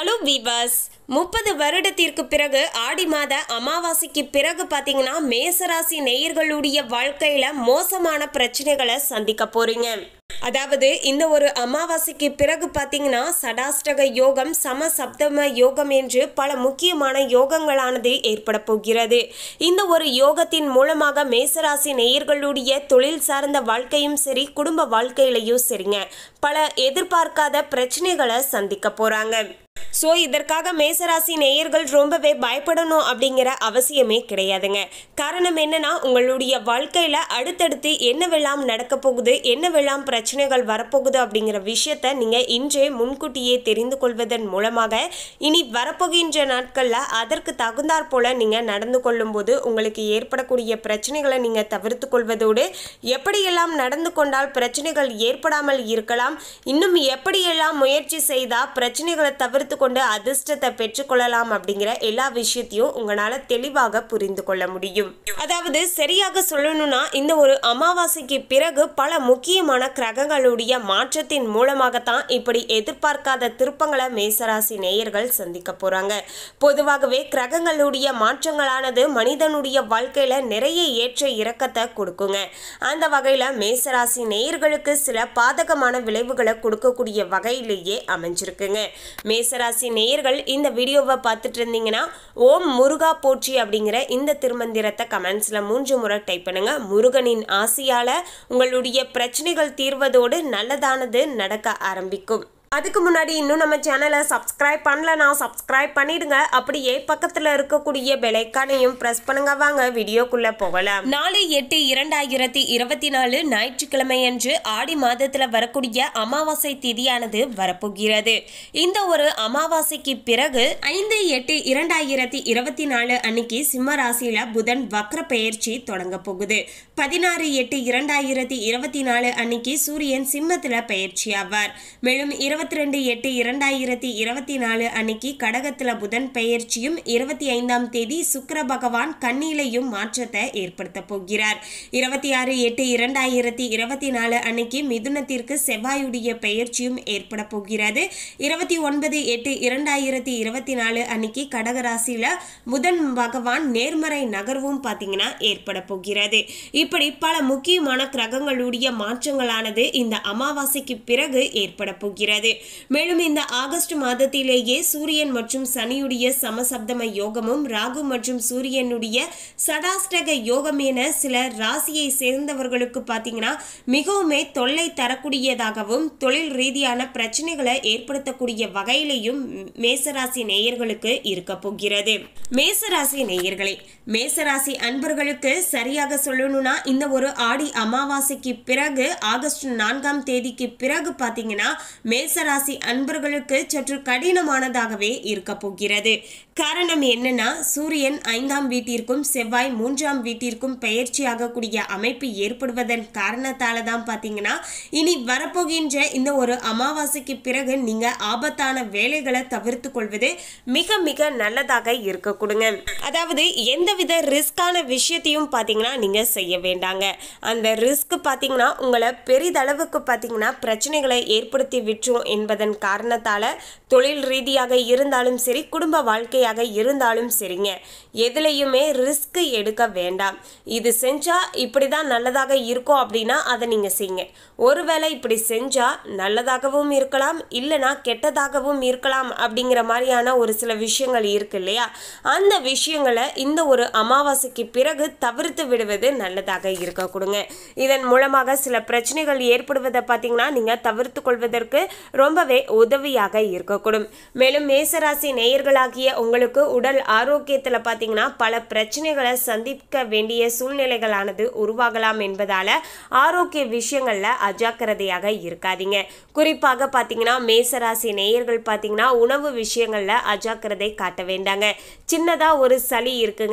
hello viewers முப்பது வருடத்திற்கு பிறகு ஆடி மாத அமாவாசைக்கு பிறகு பார்த்தீங்கன்னா மேசராசி நேயர்களுடைய வாழ்க்கையில மோசமான பிரச்சனைகளை சந்திக்க போறீங்க அதாவது இந்த ஒரு அமாவாசைக்கு பிறகு பார்த்தீங்கன்னா சடாஷ்டக யோகம் சம சப்தம யோகம் என்று பல முக்கியமான யோகங்களானது ஏற்பட போகிறது இந்த ஒரு யோகத்தின் மூலமாக மேசராசி நேயர்களுடைய தொழில் சார்ந்த வாழ்க்கையும் சரி குடும்ப வாழ்க்கையிலையும் சரிங்க பல எதிர்பார்க்காத பிரச்சனைகளை சந்திக்க போறாங்க ஸோ இதற்காக மேசராசி நேயர்கள் ரொம்பவே பயப்படணும் அப்படிங்கிற அவசியமே கிடையாதுங்க காரணம் என்னன்னா உங்களுடைய வாழ்க்கையில் அடுத்தடுத்து என்னவெல்லாம் நடக்க போகுது என்னவெல்லாம் பிரச்சனைகள் வரப்போகுது அப்படிங்கிற விஷயத்த நீங்கள் இன்றே முன்கூட்டியே தெரிந்து கொள்வதன் மூலமாக இனி வரப்போகின்ற நாட்களில் அதற்கு தகுந்தாற் போல நீங்கள் நடந்து கொள்ளும்போது உங்களுக்கு ஏற்படக்கூடிய பிரச்சனைகளை நீங்கள் தவிர்த்து கொள்வதோடு எப்படியெல்லாம் நடந்து கொண்டால் பிரச்சனைகள் ஏற்படாமல் இருக்கலாம் இன்னும் எப்படியெல்லாம் முயற்சி செய்தால் பிரச்சனைகளை தவிர்த்து கொண்டு அதிர்ஷ்டத்தை பெற்றுக்கொள்ளலாம் அப்படிங்கிற எல்லா விஷயத்தையும் உங்களால் தெளிவாக புரிந்து கொள்ள முடியும் அதாவது சரியாக சொல்லணும்னா இந்த ஒரு அமாவாசைக்கு பிறகு பல முக்கியமான கிரகங்களுடைய மாற்றத்தின் மூலமாகத்தான் இப்படி எதிர்பார்க்காத திருப்பங்களை மேசராசி நேயர்கள் சந்திக்க போறாங்க பொதுவாகவே கிரகங்களுடைய மாற்றங்களானது மனிதனுடைய வாழ்க்கையில நிறைய ஏற்ற இறக்கத்தை கொடுக்குங்க அந்த வகையில மேசராசி நேயர்களுக்கு சில பாதகமான விளைவுகளை கொடுக்கக்கூடிய வகையிலேயே அமைஞ்சிருக்குங்க மேசராசி நேயர்கள் இந்த வீடியோவை பார்த்துட்டு இருந்தீங்கன்னா ஓம் முருகா போற்றி அப்படிங்கிற இந்த திருமந்திரத்தை கமெண்ட்ஸ்ல மூன்று முறை டைப் பண்ணுங்க முருகனின் ஆசையால உங்களுடைய பிரச்சனைகள் தீர்வதோடு நல்லதானது நடக்க ஆரம்பிக்கும் அதுக்கு முன்னாடி இன்னும் நம்ம சேனலை சப்ஸ்கிரைப் பண்ணலனா சப்ஸ்கிரைப் பண்ணிடுங்க அப்படியே பக்கத்தில் இருக்கக்கூடிய பெலைக்கானையும் ப்ரெஸ் பண்ணுங்க வாங்க வீடியோக்குள்ள போகலாம் நாலு எட்டு இரண்டாயிரத்தி இருபத்தி நாலு ஞாயிற்றுக்கிழமை அன்று ஆடி மாதத்தில் வரக்கூடிய அமாவாசை திதியானது வரப்போகிறது இந்த ஒரு அமாவாசைக்கு பிறகு ஐந்து எட்டு இரண்டாயிரத்தி இருபத்தி நாலு அன்னைக்கு சிம்ம ராசியில புதன் வக்ர பெயர்ச்சி தொடங்க போகுது பதினாறு எட்டு இரண்டாயிரத்தி இருபத்தி நாலு அன்னைக்கு சூரியன் சிம்மத்தில் பெயர்ச்சி ஆவார் மேலும் இருபத்தி ரெண்டு எட்டு இரண்டாயிரத்தி இருபத்தி நாலு அன்னைக்கு கடகத்தில் புதன் பெயர்ச்சியும் இருபத்தி ஐந்தாம் தேதி சுக்கிர பகவான் கண்ணிலையும் மாற்றத்தை ஏற்படுத்த போகிறார் இருபத்தி ஆறு எட்டு இரண்டாயிரத்தி இருபத்தி நாலு அன்னைக்கு மிதுனத்திற்கு செவ்வாயுடைய பெயர்ச்சியும் ஏற்பட போகிறது இருபத்தி ஒன்பது எட்டு இரண்டாயிரத்தி இருபத்தி நாலு அன்னைக்கு கடகராசியில புதன் பகவான் நேர்மறை நகர்வும் பார்த்தீங்கன்னா ஏற்பட போகிறது இப்படி பல முக்கியமான கிரகங்களுடைய மாற்றங்களானது இந்த அமாவாசைக்கு பிறகு ஏற்பட போகிறது மேலும் இந்த ஆகஸ்ட் மாதத்திலேயே சூரியன் மற்றும் சனியுடைய சமசப்தம யோகமும் ராகு மற்றும் சூரியனுடைய சடாஷ்டக யோகம் என சில ராசியை சேர்ந்தவர்களுக்கு பார்த்தீங்கன்னா மிகவுமே தொல்லை தரக்கூடியதாகவும் தொழில் ரீதியான பிரச்சனைகளை ஏற்படுத்தக்கூடிய வகையிலையும் மேசராசி நேயர்களுக்கு இருக்க போகிறது மேசராசி நேயர்களே மேசராசி அன்பர்களுக்கு சரியாக சொல்லணும்னா இந்த ஒரு ஆடி அமாவாசைக்கு பிறகு ஆகஸ்ட் நான்காம் தேதிக்கு பிறகு பார்த்தீங்கன்னா மேசராசி அன்பர்களுக்கு சற்று கடினமானதாகவே இருக்க போகிறது காரணம் என்னன்னா சூரியன் ஐந்தாம் வீட்டிற்கும் செவ்வாய் மூன்றாம் வீட்டிற்கும் பெயர்ச்சி ஆகக்கூடிய அமைப்பு ஏற்படுவதன் காரணத்தால தான் பார்த்தீங்கன்னா இனி வரப்போகின்ற இந்த ஒரு அமாவாசைக்கு பிறகு நீங்க ஆபத்தான வேலைகளை தவிர்த்து கொள்வது மிக மிக நல்லதாக இருக்க கொடுங்க அதாவது எந்தவித ரிஸ்கான விஷயத்தையும் பார்த்தீங்கன்னா நீங்க செய்ய வேண்டாங்க அந்த ரிஸ்க் பார்த்தீங்கன்னா உங்களை பெரிதளவுக்கு பார்த்தீங்கன்னா பிரச்சனைகளை ஏற்படுத்தி விட்டுரும் என்பதன் காரணத்தால தொழில் ரீதியாக இருந்தாலும் சரி குடும்ப வாழ்க்கையாக இருந்தாலும் சரிங்க எதுலையுமே ரிஸ்க் எடுக்க வேண்டாம் இது செஞ்சா இப்படி தான் நல்லதாக இருக்கும் அப்படின்னா அதை நீங்க செய்யுங்க ஒருவேளை இப்படி செஞ்சா நல்லதாகவும் இருக்கலாம் இல்லைனா கெட்டதாகவும் இருக்கலாம் அப்படிங்கிற மாதிரியான ஒரு சில விஷயங்கள் இருக்கு இல்லையா அந்த விஷயங்களை இந்த ஒரு அமாவாசைக்கு பிறகு தவிர்த்து விடுவது நல்லதாக இருக்க கொடுங்க இதன் மூலமாக சில பிரச்சனைகள் ஏற்படுவதை பார்த்தீங்கன்னா நீங்கள் தவிர்த்து கொள்வதற்கு ரொம்பவே உதவியாக இருக்கக்கூடும் மேலும் மேசராசி நேயர்களாகிய உங்களுக்கு உடல் ஆரோக்கியத்தில் பார்த்தீங்கன்னா பல பிரச்சனைகளை சந்திக்க வேண்டிய சூழ்நிலைகளானது உருவாகலாம் என்பதால ஆரோக்கிய விஷயங்களில் அஜாக்கிரதையாக இருக்காதீங்க குறிப்பாக பார்த்தீங்கன்னா மேசராசி நேயர்கள் பார்த்தீங்கன்னா உணவு விஷயங்களில் அஜாக்கிரதை காட்ட வேண்டாங்க சின்னதாக ஒரு சளி இருக்குங்க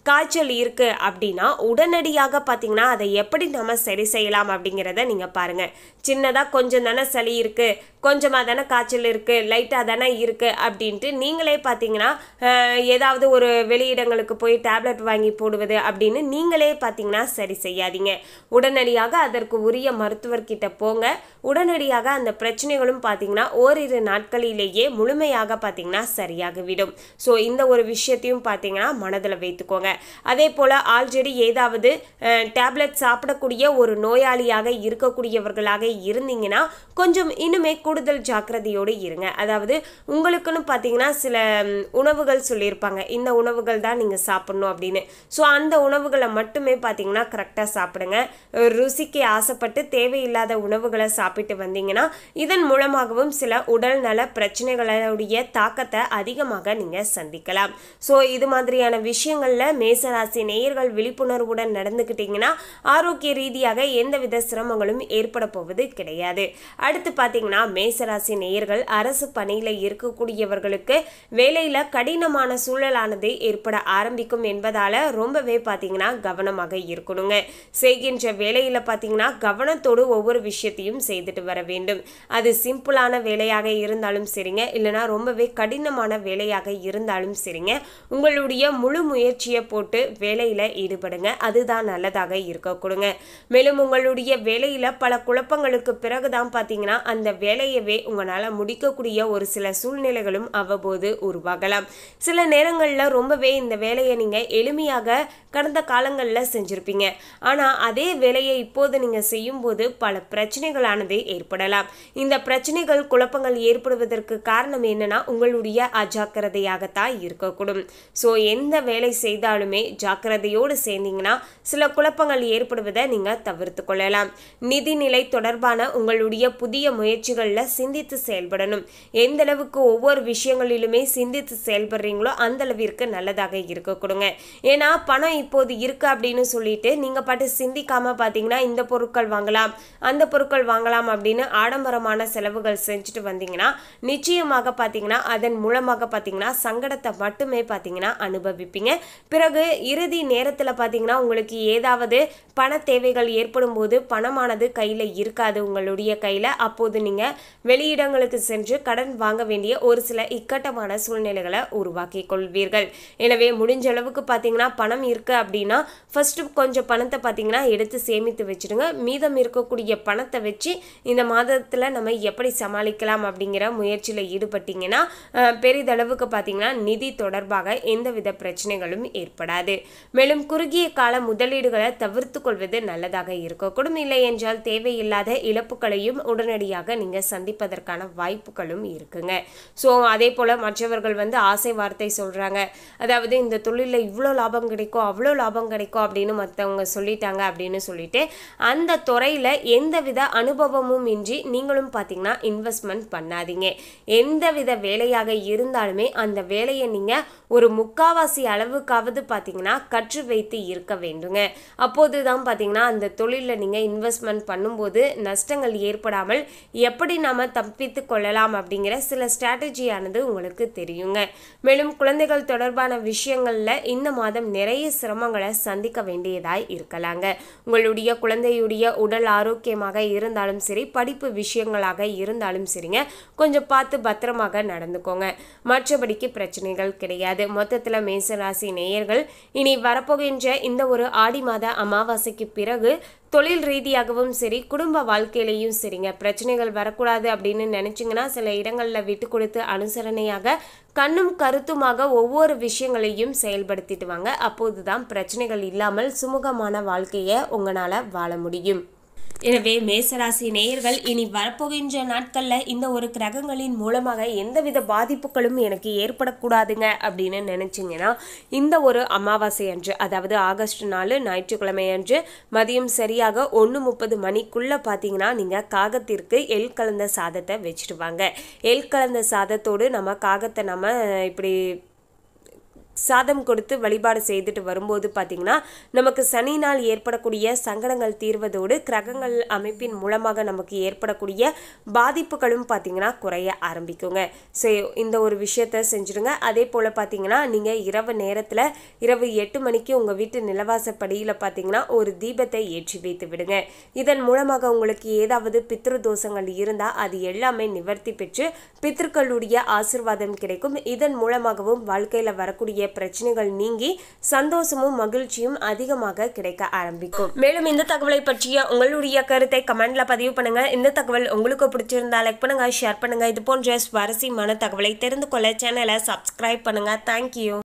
காய்ச்சல் இருக்கு அப்படின்னா உடனடியாக பார்த்தீங்கன்னா அதை எப்படி நம்ம சரி செய்யலாம் அப்படிங்கிறத நீங்கள் பாருங்கள் சின்னதாக கொஞ்சம் தானே சளி இருக்குது கொஞ்சமாக தானே காய்ச்சல் இருக்குது லைட்டாக தானே இருக்குது அப்படின்ட்டு நீங்களே பார்த்தீங்கன்னா அஹ், ஏதாவது ஒரு வெளியிடங்களுக்கு போய் டேப்லெட் வாங்கி போடுவது அப்படின்னு நீங்களே பார்த்தீங்கன்னா சரி செய்யாதீங்க உடனடியாக அதற்கு உரிய மருத்துவர்கிட்ட போங்க உடனடியாக அந்த பிரச்சனைகளும் பார்த்தீங்கன்னா ஓரிரு நாட்களிலேயே முழுமையாக பார்த்தீங்கன்னா சரியாகிவிடும் ஸோ இந்த ஒரு விஷயத்தையும் பார்த்தீங்கன்னா மனதில் வைத்துக்கோங்க அதே போல் ஆல்ரெடி ஏதாவது டேப்லெட் சாப்பிடக்கூடிய ஒரு நோயாளியாக இருக்கக்கூடியவர்களாக இருந்தீங்கன்னா கொஞ்சம் இன்னுமே கூடுதல் ஜாக்கிரதையோடு இருங்க அதாவது உங்களுக்குன்னு பார்த்தீங்கன்னா சில ம், உணவுகள் சொல்லியிருப்பாங்க இந்த உணவுகள் தான் நீங்கள் சாப்பிடணும் அப்படின்னு ஸோ அந்த உணவுகளை மட்டுமே பார்த்தீங்கன்னா கரெக்டாக சாப்பிடுங்க அஹ், ருசிக்கு ஆசைப்பட்டு தேவையில்லாத உணவுகளை சாப்பிட்டு வந்தீங்கன்னா இதன் மூலமாகவும் சில உடல் நல பிரச்சனைகளுடைய தாக்கத்தை அதிகமாக நீங்கள் சந்திக்கலாம் ஸோ இது மாதிரியான விஷயங்களில் மேசராசி நேயர்கள் விழிப்புணர்வுடன் நடந்துக்கிட்டீங்கன்னா ஆரோக்கிய ரீதியாக எந்தவித சிரமங்களும் ஏற்பட போவது கிடையாது அடுத்து பார்த்தீங்கன்னா மேசராசி நேயர்கள் அரசு பணியில் இருக்கக்கூடியவர்களுக்கு வேலையில் கடினமான சூழலானது ஏற்பட ஆரம்பிக்கும் என்பதால ரொம்பவே பார்த்தீங்கன்னா கவனமாக இருக்கணுங்க செய்கின்ற வேலையில் பார்த்தீங்கன்னா கவனத்தோடு ஒவ்வொரு விஷயத்தையும் செய்துட்டு வர வேண்டும் அது சிம்பிளான வேலையாக இருந்தாலும் சரிங்க இல்லைனா ரொம்பவே கடினமான வேலையாக இருந்தாலும் சரிங்க உங்களுடைய முழு முயற்சியை போட்டு வேலையில் ஈடுபடுங்க அதுதான் நல்லதாக இருக்க கொடுங்க மேலும் உங்களுடைய வேலையில் பல குழப்பங்களுக்கு பிறகுதான் பார்த்தீங்கன்னா அந்த வேலையவே உங்களால் முடிக்கக்கூடிய ஒரு சில சூழ்நிலைகளும் அவ்வப்போது உருவாகலாம் சில நேரங்களில் ரொம்பவே இந்த வேலையை நீங்கள் எளிமையாக கடந்த காலங்களில் செஞ்சுருப்பீங்க ஆனால் அதே வேலையை இப்போது நீங்கள் செய்யும்போது பல பிரச்சனைகளானது ஏற்படலாம் இந்த பிரச்சனைகள் குழப்பங்கள் ஏற்படுவதற்கு காரணம் என்னன்னா உங்களுடைய அஜாக்கிரதையாகத்தான் இருக்கக்கூடும் ஸோ எந்த வேலை செய்தாலுமே ஜாக்கிரதையோடு சேர்ந்தீங்கன்னா சில குழப்பங்கள் ஏற்படுவதை நீங்கள் தவிர்த்து கொள்ளலாம் நிதிநிலை தொடர்பான உங்களுடைய புதிய முயற்சிகளில் சிந்தித்து செயல்படணும் எந்த அளவுக்கு ஒவ்வொரு விஷயங்களிலுமே சிந்தித்து செயல்படுறீங்களோ அந்த அளவிற்கு நல்லதாக இருக்க கொடுங்க ஏன்னா பணம் இப்போது இருக்கு அப்படின்னு சொல்லிட்டு நீங்க பாட்டு சிந்திக்காம பார்த்தீங்கன்னா இந்த பொருட்கள் வாங்கலாம் அந்த பொருட்கள் வாங்கலாம் அப்படின்னு ஆடம்பரமான செலவுகள் செஞ்சுட்டு வந்தீங்கன்னா நிச்சயமாக பார்த்தீங்கன்னா அதன் மூலமாக பார்த்தீங்கன்னா சங்கடத்தை மட்டுமே பார்த்தீங்கன்னா அனுபவிப்பீங்க பிறகு இறுதி நேரத்தில் பார்த்தீங்கன்னா உங்களுக்கு ஏதாவது பண தேவைகள் ஏற்படும் போது பணமானது கையில் இருக்காது உங்களுடைய கையில் அப்போது நீங்கள் வெளியிடங்களுக்கு சென்று கடன் வாங்க வேண்டிய ஒரு சில இக்கட்டமான சூழ்நிலைகளை உருவாக்கி கொள்வீர்கள் எனவே முடிஞ்ச அளவுக்கு பார்த்தீங்கன்னா பணம் இருக்கு அப்படின்னா ஃபர்ஸ்ட் கொஞ்சம் பணத்தை பார்த்தீங்கன்னா எடுத்து சேமித்து வச்சிடுங்க மீதம் இருக்கக்கூடிய பணத்தை வச்சு இந்த மாதத்தில் நம்ம எப்படி சமாளிக்கலாம் அப்படிங்கிற முயற்சியில் ஈடுபட்டீங்கன்னா அஹ், பெரிதளவுக்கு பார்த்தீங்கன்னா நிதி தொடர்பாக எந்தவித பிரச்சனைகளும் ஏற்படாது மேலும் குறுகிய கால முதலீடுகளை தவிர்த்து கொள்வது நல்லதாக இருக்கக்கூடும் இல்லை என்றால் தேவையில்லாத இழப்புகளையும் உடனடியாக நீங்கள் சந்திப்பதற்கான வாய்ப்புகளும் இருக்குங்க ஸோ அதே போல் மற்றவர்கள் வந்து ஆசை வார்த்தை சொல்கிறாங்க அதாவது இந்த தொழிலில் இவ்வளோ லாபம் கிடைக்கும் அவ்வளோ லாபம் கிடைக்கும் அப்படின்னு மற்றவங்க சொல்லிட்டாங்க அப்படின்னு சொல்லிட்டு அந்த துறையில் எந்தவித அனுபவமும் இன்றி நீங்களும் பார்த்தீங்கன்னா இன்வெஸ்ட்மெண்ட் பண்ணாதீங்க எந்தவித வேலையாக இருந்தாலுமே அந்த வேலையை நீங்கள் ஒரு முக்காவாசி அளவுக்காவது பார்த்தீங்கன்னா கற்று வைத்து இருக்க வேண்டுங்க அப்போது தான் பார்த்தீங்கன்னா அந்த தொழிலில் நீங்கள் இன்வெஸ்ட்மெண்ட் பண்ணும்போது நஷ்டங்கள் ஏற்படாமல் எப்படி நாம தப்பித்து கொள்ளலாம் அப்படிங்கிற சில ஸ்ட்ராட்டஜியானது உங்களுக்கு தெரியுங்க மேலும் குழந்தைகள் தொடர்பான விஷயங்களில் இந்த மாதம் நிறைய சிரமங்களை சந்திக்க வேண்டியதாய் இருக்கலாங்க உங்களுடைய குழந்தையுடைய உடல் ஆரோக்கியமாக இருந்தாலும் சரி படிப்பு விஷயங்களாக இருந்தாலும் சரிங்க கொஞ்சம் பார்த்து பத்திரமாக நடந்துக்கோங்க மற்றபடிக்கு பிரச்சனைகள் கிடையாது மொத்தத்தில் மேசராசி நேயர்கள் இனி வரப்போகின்ற இந்த ஒரு ஆடி மாத அமாவாசைக்கு பிறகு தொழில் ரீதியாகவும் சரி குடும்ப வாழ்க்கையிலையும் சரிங்க பிரச்சனைகள் வரக்கூடாது அப்படின்னு நினைச்சிங்கன்னா சில இடங்களில் விட்டு கொடுத்து அனுசரணையாக கண்ணும் கருத்துமாக ஒவ்வொரு விஷயங்களையும் செயல்படுத்திட்டு வாங்க அப்போதுதான் பிரச்சனைகள் இல்லாமல் சுமூகமான வாழ்க்கையை உங்களால் வாழ முடியும் எனவே மேசராசி நேயர்கள் இனி வரப்போகின்ற நாட்களில் இந்த ஒரு கிரகங்களின் மூலமாக எந்தவித பாதிப்புகளும் எனக்கு ஏற்படக்கூடாதுங்க அப்படின்னு நினைச்சீங்கன்னா இந்த ஒரு அமாவாசை அன்று அதாவது ஆகஸ்ட் நாலு ஞாயிற்றுக்கிழமை அன்று மதியம் சரியாக ஒன்று முப்பது மணிக்குள்ள பார்த்தீங்கன்னா நீங்கள் காகத்திற்கு எல் கலந்த சாதத்தை வச்சுட்டு வாங்க எல் கலந்த சாதத்தோடு நம்ம காகத்தை நம்ம இப்படி சாதம் கொடுத்து வழிபாடு செய்துட்டு வரும்போது பார்த்தீங்கன்னா நமக்கு சனினால் ஏற்படக்கூடிய சங்கடங்கள் தீர்வதோடு கிரகங்கள் அமைப்பின் மூலமாக நமக்கு ஏற்படக்கூடிய பாதிப்புகளும் பார்த்தீங்கன்னா குறைய ஆரம்பிக்குங்க ஸோ இந்த ஒரு விஷயத்த செஞ்சுருங்க அதே போல் பார்த்தீங்கன்னா நீங்கள் இரவு நேரத்தில் இரவு எட்டு மணிக்கு உங்கள் வீட்டு நிலவாசப்படியில் பார்த்தீங்கன்னா ஒரு தீபத்தை ஏற்றி வைத்து விடுங்க இதன் மூலமாக உங்களுக்கு ஏதாவது பித்ரு தோஷங்கள் இருந்தால் அது எல்லாமே நிவர்த்தி பெற்று பித்ருக்களுடைய ஆசிர்வாதம் கிடைக்கும் இதன் மூலமாகவும் வாழ்க்கையில் வரக்கூடிய பிரச்சனைகள் நீங்கி சந்தோஷமும் மகிழ்ச்சியும் அதிகமாக கிடைக்க ஆரம்பிக்கும் மேலும் இந்த தகவலை பற்றிய உங்களுடைய கருத்தை கமெண்ட்ல பதிவு பண்ணுங்க இந்த தகவல் உங்களுக்கு பிடிச்சிருந்தா லைக் பண்ணுங்க ஷேர் பண்ணுங்க இது போன்ற சுவாரஸ்யமான தகவலை தெரிந்து கொள்ள சேனலை சப்ஸ்கிரைப் பண்ணுங்க தேங்க்யூ